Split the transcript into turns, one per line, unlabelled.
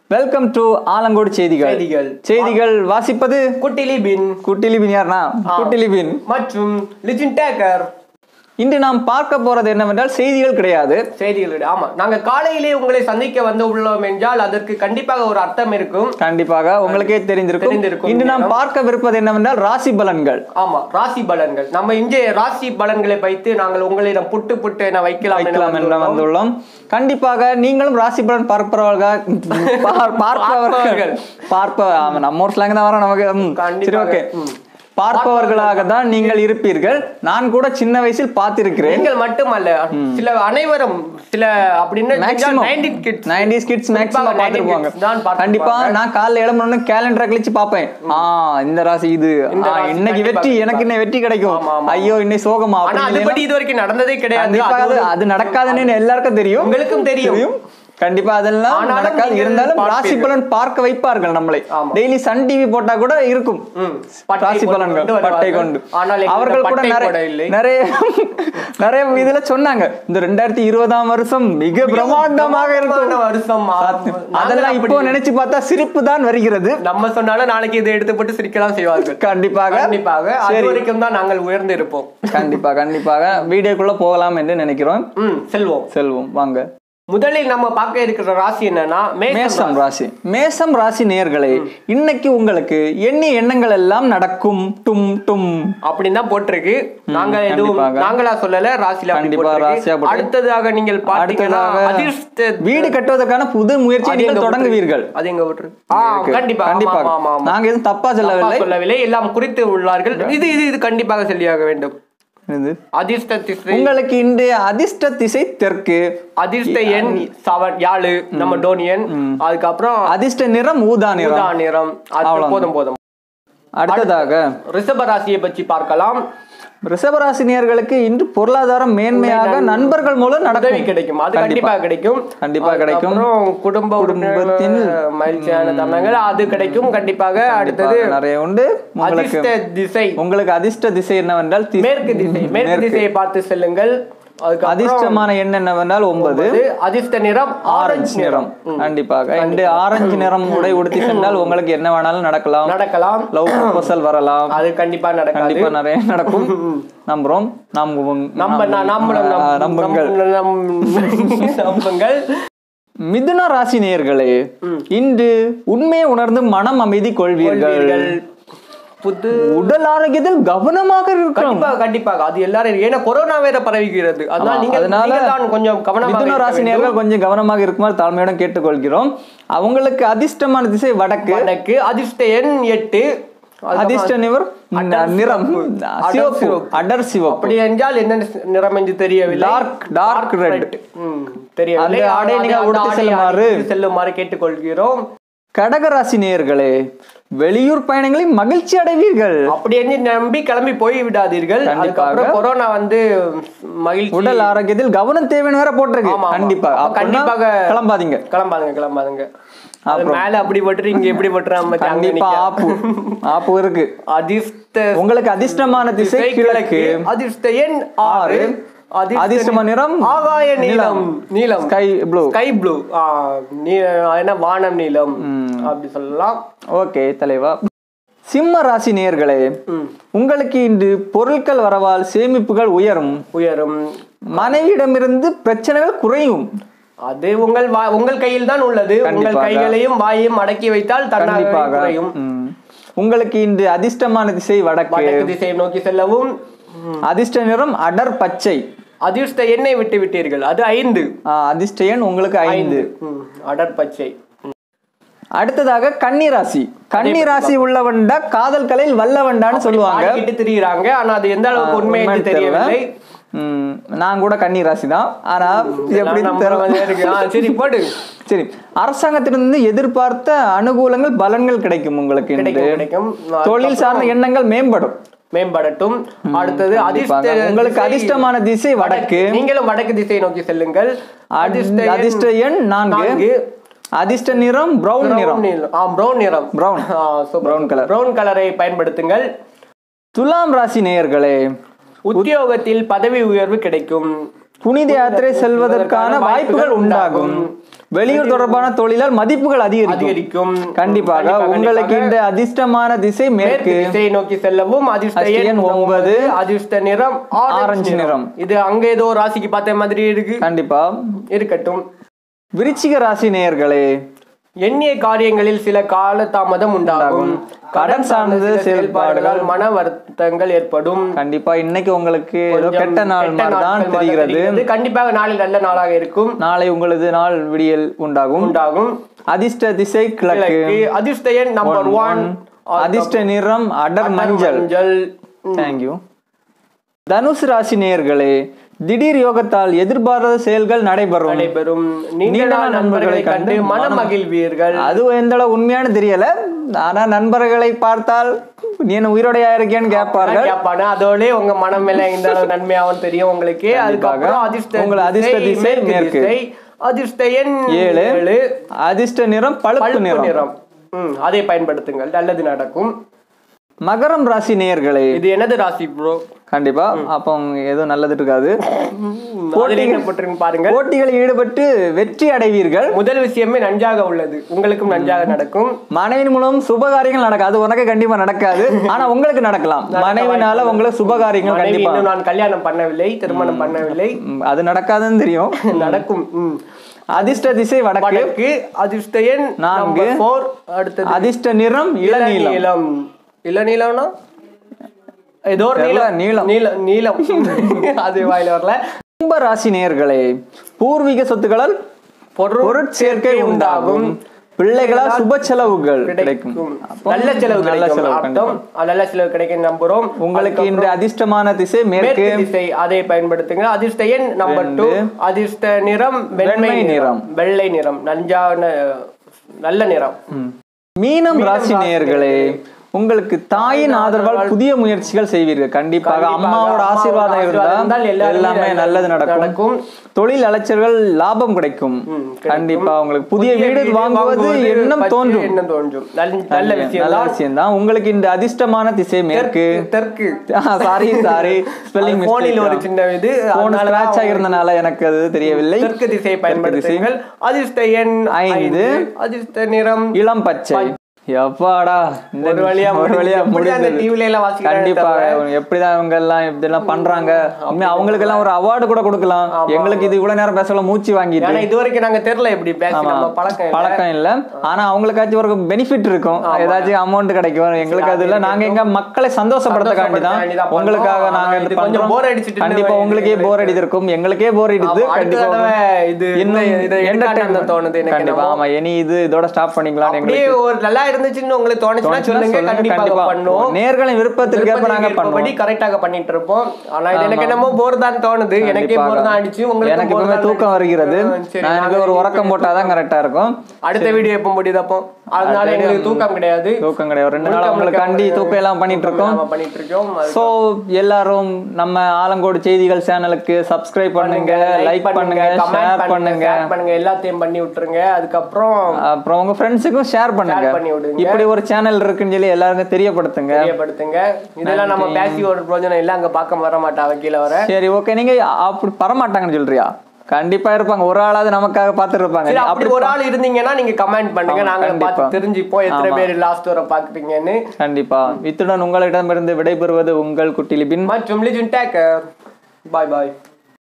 Welcome to Alangode செய்திகள்
செய்திகள்.
செய்திகள் வாசிப்பது
குட்டிலி பின்
குட்டிலிபின் யார்னா குட்டிலிபின்
மற்றும் லிஜின் டேக்கர்
இன்று நாம் பார்க்க போறது என்னவென்றால் செய்திகள் கிடையாது
செய்திகள் ஆமா நாங்க காலையிலே உங்களை சந்திக்க வந்து உள்ளோம் என்றால் அதற்கு கண்டிப்பாக ஒரு அர்த்தம் இருக்கும்
கண்டிப்பாக உங்களுக்கே தெரிந்திருக்கும்
தெரிந்திருக்கும்.
இன்று நாம் பார்க்கவிருப்பது என்னவென்றால் ராசி பலன்கள்
ஆமா ராசி பலன்கள் நம்ம இங்கே ராசி பலன்களை வைத்து நாங்கள் உங்களிடம் புட்டு புட்டு என வைக்கலாம் என
வைக்கலாம் என்று
வந்துள்ளோம்.
வந்துள்ளோம் கண்டிப்பாக நீங்களும் ராசி பலன் பார்ப்பவர்கள் பார்- பார்ப்பவர்கள்
பார்ப்பவர்கள்.
பார்ப்ப ஆமா, நம்ம ஊர் ஸ்லாங் தான் வரோம் நமக்கு ம், சரி
கண்டிப்பாக.
ஓகே
ம்.
பார்ப்பவர்களாக தான் நீங்கள் இருப்பீர்கள் நான் கூட சின்ன வயசில் பார்த்திருக்கிறேன்
நீங்கள் மட்டுமல்ல சில அனைவரும் சில அப்படின்னு
maximum
90 kids
90s kids maximum
குறிப்பாக 90s
பார்த்திருப்பாங்க
kids தான் பார்த்திருப்பாங்க.
கண்டிப்பா நான் காலைல எழும்பணும்னு கேலண்டரை கழிச்சு பார்ப்பேன் ஆ இந்த ராசி இது
இந்த
ஆ,
ராசி
இன்னைக்கு
கண்டிப்பா,
வெற்றி எனக்கு இன்னைக்கு வெற்றி கிடைக்கும்
ஆமா, ஆமா.
ஐயோ இன்னைக்கு சோகமா
ஆனா
அப்படி
அதுபடி இது வரைக்கும் நடந்ததே கிடையாது
கண்டிப்பா
அது
அது
ஒரு-
அது நடக்காதுன்னு எல்லாருக்கும் தெரியும்
உங்களுக்கும் தெரியும்.
கண்டிப்பா அதெல்லாம்
ஆனாலும்
நடக்காது
நீங்கள்
இருந்தாலும் ராசி
பார்ப்பீர்கள்.
பலன் பார்க்க வைப்பார்கள் நம்மளை
ஆமா.
டெய்லி சன் டிவி போட்டா கூட இருக்கும்
ம். பட்டை
ராசி
கொண்டு
பலன்கள்
வருவார்கள்.
பட்டை கொண்டு
ஆனால் எங்களுக்கு
அவர்கள் கூட
பட்டை
நிறைய
போட இல்லை.
நிறைய நிறைய இதுல சொன்னாங்க இந்த ரெண்டாயிரத்தி இருபதாம் வருஷம் மிக பிரம்மாண்டமாக இருக்கும்
பிரம்மாண்டமான வருஷம்
சாத்தியம்.
நாங்கள்
அதெல்லாம் இப்போ
அப்படி-
நினைச்சு பார்த்தா சிரிப்பு தான் வருகிறது
நம்ம சொன்னாலும் நாளைக்கு இதை எடுத்து போட்டு சிரிக்கலாம் செய்வார்கள்
கண்டிப்பாக
கண்டிப்பாக அது
சரி
வரைக்கும் தான் நாங்கள் உயர்ந்து இருப்போம்
கண்டிப்பா கண்டிப்பாக வீடியோக்குள்ள போகலாம் என்று நினைக்கிறோம்
ம் செல்வோம்
செல்வோம் வாங்க
முதலில் நம்ம பார்க்க இருக்கிற ராசி என்னன்னா மேஷம்
மேசம் ராசி மேசம் ராசி நேயர்களே இன்னைக்கு உங்களுக்கு எண்ணி எண்ணங்கள் எல்லாம் நடக்கும் டும் டும்
அப்படின்னு தான் போட்டிருக்கு நாங்க எதுவும்
கண்டிப்பாக.
நாங்களா சொல்லல ராசில அப்படி
கண்டிப்பா, ராசியா
போட்டிருக்கு
போட்டிருக்கு.
அடுத்ததாக நீங்கள் பார்த்தீங்கன்னா
அடுத்ததாக
அதிர்ஷ்ட
வீடு கட்டுவதற்கான புது முயற்சியை
அது எங்க
நீங்கள் தொடங்குவீர்கள்
அது எங்க போட்டிருக்கு ஆ கண்டிப்பா
கண்டிப்பாக
ஆமா, ஆமா, ஆமா.
நாங்க எதுவும் தப்பா
தப்பா
சொல்லவில்லை
சொல்லவில்லை எல்லாம் குறித்து உள்ளார்கள் இது இது இது கண்டிப்பாக சொல்லியாக வேண்டும்
இது.
அதிர்ஷ்ட திசை
உங்களுக்கு இன்று அதிர்ஷ்ட திசை தெற்கு
அதிர்ஷ்ட எண் செவன் யாழு நம்ம டோனியன் அதுக்கப்புறம்
அதிர்ஷ்ட நிறம் ஊதா நிறம்
ஊதா நிறம் அது
அவ்வளவுதான்.
போதும் போதும்
அடுத்ததாக
ரிஷப ராசியை பற்றி பார்க்கலாம்
ரிஷபராசினியர்களுக்கு இன்று பொருளாதாரம் மேன்மையாக நண்பர்கள் மூலம்
உதவி
நடக்கும்
கிடைக்கும் அது கண்டிப்பா கிடைக்கும்
கண்டிப்பா கிடைக்கும்.
அப்புறம் குடும்ப
குடும்பத்தின்
உறுப்பினர்கள் மகிழ்ச்சியான தருணங்கள் அது கிடைக்கும் கண்டிப்பாக அடுத்தது
நிறைய உண்டு உங்களுக்கு
அதிர்ஷ்ட திசை
உங்களுக்கு அதிர்ஷ்ட திசை என்னவென்றால் தி-
மேற்கு திசை மேற்கு திசையை பார்த்து செல்லுங்கள் அதுக்கப்புறம்
அதிர்ஷ்டமான எண் என்னவென்றால் ஒன்பது
அது அதிர்ஷ்ட நிறம் ஆரஞ்சு நிறம்
நிறம் கண்டிப்பாக இன்று ஆரஞ்சு நிறம் உடை உடுத்தி சென்றால் உங்களுக்கு என்ன வேணாலும் நடக்கலாம்
நடக்கலாம்
லவ் ப்ரொபோசல் வரலாம்
அது கண்டிப்பா நடக்காது
கண்டிப்பா நிறைய நடக்கும் நம்புறோம் நம்புவோம்
நம்ம நம்மளும்
ஆ, நம்புங்கள்
நம்புங்கள்
மிதுன ராசி நேயர்களே இன்று உண்மையை உணர்ந்து மனம் அமைதி கொள்வீர்கள்
கொள்வீர்கள். புது
உடல் ஆரோக்கியத்தில் கவனமாக இருக்கணும்
கண்டிப்பாக கண்டிப்பாக அது எல்லாரும் ஏன்னா கொரோனா வேற பரவுகிறது அதனால
ஆமா,
நீங்க
அதனால
நீங்கள் தான் கொஞ்சம் கவனமாக
மிதுன
இருக்க
ராசி
வேண்டும்.
நேயர்கள் கொஞ்சம் கவனமாக இருக்குமாறு தாழ்மையுடன் கேட்டுக்கொள்கிறோம் அவங்களுக்கு அதிர்ஷ்டமான திசை வடக்கு
வடக்கு அதிர்ஷ்ட எண் எட்டு அதுக்கப்புறம்
அதிர்ஷ்ட நிவர்
அடர்
நிறம்
சிவப்பு. அடர்
சிவப்பு
சிவப்பு.
அடர் சிவப்பு
அப்படி என்றால் என்ன நிறம் என்று தெரியவில்லை
Dark, dark red.
ம், தெரியவில்லை
அந்த ஆடையை
ஆனால்
நீங்கள்
அந்த
உடுத்தி
ஆடையை
செல்லுமாறு.
அணிந்து செல்லுமாறு கேட்டுக்கொள்கிறோம்
கடகராசி நேயர்களே வெளியூர் பயணங்களில் மகிழ்ச்சி அடைவீர்கள்
அப்படி என்று நம்பி கிளம்பி போய் விடாதீர்கள்
கண்டிப்பாக.
அதுக்கப்புறம் கொரோனா வந்து மகிழ்ச்சி
உடல் ஆரோக்கியத்தில் கவனம் தேவைன்னு வேற போட்டிருக்கு
ஆமா, ஆமா.
கண்டிப்பா
அப்ப
அப்படின்னா
கண்டிப்பாக
கிளம்பாதீங்க
கிளம்பாதுங்க கிளம்பாதுங்க அது மேல அப்படி போட்டு இங்க எப்படி போட்டுறாம
கண்டிப்பா ஆப்பு ஆப்பு இருக்கு
அதிர்ஷ்ட
உங்களுக்கு அதிர்ஷ்டமான திசை கிழக்கு
அதிர்ஷ்ட எண் ஆறு
அதிர்ஷ்டமான நிறம்
ஆகாய நீலம் நீலம்
ஸ்கை ப்ளூ
ஸ்கை ப்ளூ என்ன வானம் நீலம் அப்படி சொல்லலாம்
ஓகே தலைவா சிம்ம ராசி நேயர்களே
ம்.
உங்களுக்கு இன்று பொருட்கள் வரவால் சேமிப்புகள் உயரும்
உயரும்
மனைவியிடமிருந்து பிரச்சனைகள் குறையும்
அது உங்கள் வா- உங்கள் கையில் தான் உள்ளது உங்கள்
கண்டிப்பாக.
கைகளையும் வாயையும் அடக்கி வைத்தால் தன்னாக
கண்டிப்பாக
குறையும்
ம். உங்களுக்கு இன்று அதிர்ஷ்டமான திசை வடக்கு
வடக்கு திசையை நோக்கி செல்லவும் ம்.
அதிர்ஷ்ட நிறம் அடர் பச்சை
அதிர்ஷ்ட எண்ணெய் விட்டு விட்டீர்கள் அது ஐந்து
ஆ, அதிர்ஷ்ட எண் உங்களுக்கு ஐந்து
ம், அடற்பச்சை
அடுத்ததாக கன்னிராசி கன்னிராசி உள்ளவன்டா காதல் கலையில் வல்லவன்டான்னு சொல்லுவாங்க
பாடிக்கிட்டு திரியுறாங்க ஆனா அது எந்த அளவுக்கு உண்மை என்று
உண்மைன்னு
தெரியவில்லை
ம், நான் கூட கன்னிராசி தான் ஆனா எப்படி
நம்ம
தெரியல.
வந்து இருக்கு. ஆ, சரி போடு
சரி அரசாங்கத்திலிருந்து எதிர்பார்த்த அனுகூலங்கள் பலன்கள் கிடைக்கும் உங்களுக்கு இன்று
கிடைக்கும் கிடைக்கும்
தொழில் சார்ந்த எண்ணங்கள் மேம்படும்
மேம்படட்டும் அடுத்தது அதிர்ஷ்ட
கண்டிப்பாக. உங்களுக்கு
திசை
அதிர்ஷ்டமான திசை வடக்கு
நீங்களும் வடக்கு திசையை நோக்கி செல்லுங்கள் அதிர்ஷ்ட எண்
அதிர்ஷ்ட எண் நான்கு
நான்கு.
அதிர்ஷ்ட நிறம் பிரவுன் நிறம்
பிரவுன் நிறம். ஆ பிரவுன் நிறம்
Brown.
பிரவுன் கலர் பிரவுன் கலரை பயன்படுத்துங்கள்
துலாம் ராசி நேயர்களே
உத்தியோகத்தில் பதவி உயர்வு கிடைக்கும்
புனித யாத்திரை செல்வதற்கான வாய்ப்புகள் உண்டாகும் வெளியூர் தொடர்பான தொழிலால் மதிப்புகள் அதிகரிக்கும்
அதிகரிக்கும்
கண்டிப்பாக
கண்டிப்பா,
உங்களுக்கு
கண்டிப்பாக.
இந்த அதிர்ஷ்டமான திசை
மேற்கு
மேற்கு
திசையை நோக்கி செல்லவும் அதிர்ஷ்ட
அதிர்ஷ்ட
எண்
எண்
ஒன்பது
ஒன்பது.
அதிர்ஷ்ட நிறம்
ஆரஞ்சு
ஆரஞ்சு
நிறம்.
நிறம் இது அங்க ஏதோ ராசிக்கு பார்த்த மாதிரி இருக்கு
கண்டிப்பா
இருக்கட்டும்
விருச்சிக ராசி நேயர்களே
எண்ணிய காரியங்களில் சில கால தாமதம் உண்டாகும் கடன் சார்ந்த சில செயல்பாடுகளால் மன வருத்தங்கள் ஏற்படும்
கண்டிப்பா இன்னைக்கு உங்களுக்கு ஏதோ
கொஞ்சம்
கெட்ட நாள்
கெட்ட
மாதிரி தான்
நாட்கள் மாதிரி
தெரிகிறது
தெரிகிறது. கண்டிப்பாக நாளில் நல்ல நாளாக இருக்கும்
நாளை உங்களது நாள் விடியல் உண்டாகும்
உண்டாகும்
அதிர்ஷ்ட திசை கிழக்கு
கிழக்கு அதிர்ஷ்ட எண் நம்பர் ஒன்
அதிர்ஷ்ட நிறம் அடர் மஞ்சள்
மஞ்சள்
தேங்க்யூ தனுசு ராசி நேயர்களே திடீர் யோகத்தால் எதிர்பாராத செயல்கள் நடைபெறும்
நடைபெறும் நீண்ட
நீண்ட
நாள் நண்பர்களை கண்டு மனம் மகிழ்வீர்கள்
அது எந்த அளவு உண்மையான தெரியல ஆனா நண்பர்களை பார்த்தால் நீ என்ன உயிரோடையா இருக்கேன்னு கேட்பார்கள்
கேட்பானு அதோட உங்க மனம் மேல இந்த அளவு நன்மையாவும் தெரியும் உங்களுக்கு அதுக்கப்புறம் அதிர்ஷ்ட
உங்கள் அதிர்ஷ்ட திசை மேற்கு.
திசை. அதிர்ஷ்ட எண்
ஏழு
ஏழு
அதிர்ஷ்ட நிறம் பழுப்பு
பழுப்பு
நிறம்
நிறம் ம், அதை பயன்படுத்துங்கள் நல்லது நடக்கும்
மகரம் ராசி நேயர்களே
இது எனது ராசி ப்ரோ
கண்டிப்பா அப்போ எதுவும் நல்லது இருக்காது
என்ன போட்டிருங்க பாருங்க
போட்டிகளில் ஈடுபட்டு வெற்றி அடைவீர்கள்
முதல் விஷயமே நன்றாக உள்ளது உங்களுக்கும் நன்றாக நடக்கும்
மனைவின் மூலம் சுபகாரியங்கள் நடக்காது அது உனக்கு கண்டிப்பா நடக்காது ஆனா உங்களுக்கு நடக்கலாம் மனைவினால உங்களுக்கு சுபகாரியங்கள்
மனைவி
கண்டிப்பா
இன்னும் நான் கல்யாணம் பண்ணவில்லை திருமணம் பண்ணவில்லை
ம், அது நடக்காதுன்னு தெரியும்
நடக்கும் ம்.
அதிர்ஷ்ட திசை வடக்கு
வடக்கு அதிர்ஷ்ட எண்
நான்கு.
number four. அடுத்தது
அதிர்ஷ்ட நிறம் இளநீலம்
இளநீலம் இளநீலம்னா ஏதோ ஒரு
தெரியல,
நீலம்
நீலம்.
நீலம் நீலம் அது வாயில வரல
கும்ப ராசி நேயர்களே பூர்வீக சொத்துக்களால் பொருட்சேர்க்கை உண்டாகும் பிள்ளைகளால் சுப செலவுகள் கிடைக்கும்
கிடைக்கும்
அப்போ
நல்ல செலவு
நல்ல
கிடைக்கும்
செலவு
அர்த்தம் நல்ல செலவு கிடைக்கும் நம்புறோம்
உங்களுக்கு இன்று அதிர்ஷ்டமான திசை மேற்கு
மேற்கு திசை அதை பயன்படுத்துங்க அதிர்ஷ்ட எண் நம்பர் டூ அதிர்ஷ்ட நிறம் வெண்மை
வெண்மை நிறம்.
நிறம் வெள்ளை நிறம் நஞ்சான நல்ல நிறம்
மீனம் ராசி நேயர்களே உங்களுக்கு தாயின் ஆதரவால் புதிய முயற்சிகள் செய்வீர்கள் கண்டிப்பாக அம்மாவோட ஆசீர்வாதம் இருந்தால் எல்லாமே நல்லது நடக்கும் தொழில் அலைச்சல்கள் லாபம் கிடைக்கும் கண்டிப்பா உங்களுக்கு புதிய வீடு வாங்குவது எண்ணம் தோன்றும்
எண்ணம் தோன்றும் நல்ல- நல்ல விஷயம்
நல்ல விஷயம் தான் உங்களுக்கு இந்த அதிர்ஷ்டமான திசை மேற்கு
தெற்கு
சாரி சாரி ஸ்பெல்லிங்
போனில் ஒரு சின்ன இது
போன்
அதனால
ஸ்கிராச் ஆகிருந்தனால எனக்கு அது தெரியவில்லை
தெற்கு திசையை பயன்படுத்துங்கள் அதிர்ஷ்ட எண்
ஐந்து.
ஐந்து அதிர்ஷ்ட நிறம்
இளம் பச்சை எப்பாடா இந்த
ஒரு வழியா
ஒரு வழியா
முடிஞ்சு அந்த
முடிந்தது
டிவில எல்லாம் வாசிக்கிறாங்க
கண்டிப்பாக எப்படிதான் இவங்க எல்லாம் இப்படி எல்லாம் பண்றாங்க உண்மையா அவங்களுக்கு எல்லாம் ஒரு அவார்டு கூட கொடுக்கலாம் எங்களுக்கு இது இவ்வளவு நேரம் பேசல மூச்சு வாங்கிட்டு
ஆனா இது வரைக்கும் நாங்க தெரியல எப்படி பேசி
ஆமா.
நம்ம பழக்கம் இல்ல.
பழக்கம் இல்ல ஆனா அவங்களுக்காச்சும் ஒரு பெனிஃபிட் இருக்கும் ஏதாச்சும் அமௌண்ட் கிடைக்கும் எங்களுக்கு அது இல்ல நாங்க எங்க மக்களை சந்தோஷப்படுத்தக்காண்டி தான்
சந்தோஷப்படுத்தக்காண்டி தான்
உங்களுக்காக
பண்றோம். நாங்க
நாங்க
இது
இது
கொஞ்சம்
பண்றோம்
bore அடிச்சிட்டு
கண்டிப்பா
இருந்தது
உங்களுக்கே போர் அடித்திருக்கும் எங்களுக்கே போர் அடிக்குது
ஆமா, அடுத்த
கண்டிப்பா
தடவை இது
இன்னும்
இந்த- இதை எடுக்காண்டாம்
entertainment.
தோணுது எனக்கு
கண்டிப்பா
என்னமோ.
ஆமா இனி இது இதோட ஸ்டாப் பண்ணிக்கலாம்
அப்படியே
எங்களுக்கு
ஒரு நல்லா இருந்துச்சுன்னு உங்களுக்கு தோணுச்சுன்னா சொல்லுங்க கண்டிப்பா பண்ணுவோம்
நேர்களின் விருப்பத்திற்கேற்ப நாங்க பண்ணுவோம்
படி கரெக்டாக பண்ணிட்டு இருப்போம் ஆனா இது எனக்கு என்னமோ போர் தான் தோணுது எனக்கே
கண்டிப்பாக.
போர் தான் அடிச்சு உங்களுக்கு
எனக்கு எப்பவுமே தூக்கம் வருகிறது நான் எனக்கு ஒரு உறக்கம் போட்டாதான் கரெக்டா இருக்கும்
அடுத்த வீடியோ எப்போ முடியுது அப்போ அதனால எங்களுக்கு தூக்கம் கிடையாது
தூக்கம் கிடையாது ரெண்டு நாள் உங்களுக்கு கண்டி தூக்கம் எல்லாம் பண்ணிட்டு இருக்கோம்
நாம பண்ணிட்டு இருக்கோம் அது
சோ எல்லாரும் நம்ம ஆலங்கோடு செய்திகள் சேனலுக்கு சப்ஸ்கிரைப் பண்ணுங்க லைக் பண்ணுங்க ஷேர் பண்ணுங்க
share பண்ணுங்க எல்லாத்தையும் பண்ணி விட்டுருங்க அதுக்கப்புறம்
அப்புறம் உங்க ஃப்ரெண்ட்ஸுக்கும் ஷேர் பண்ணுங்க
Share பண்ணி விடுங்க.
இப்படி ஒரு சேனல் இருக்குன்னு சொல்லி எல்லாருக்கும் தெரியப்படுத்துங்க
தெரியப்படுத்துங்க இதெல்லாம் நம்ம பேசி ஒரு பிரயோஜனம் இல்ல அங்க பார்க்க வர மாட்டாங்க கீழே வர
சரி ஓகே நீங்க அப்படி பரமாட்டாங்கன்னு சொல்றியா கண்டிப்பா இருப்பாங்க ஒரு ஆளாவது நமக்காக பார்த்துட்டு இருப்பாங்க
சரி அப்படி ஒரு ஆள் இருந்தீங்கன்னா நீங்க கமெண்ட் பண்ணுங்க நாங்க பார்த்து தெரிஞ்சுப்போம் எத்தனை பேர் லாஸ்ட் வர பாக்குறீங்கன்னு
கண்டிப்பா இத்துடன் உங்களிடமிருந்து விடைபெறுவது உங்கள் குட்டி லிபின்
மற்றும் லிஜன் டேக் பாய் பாய்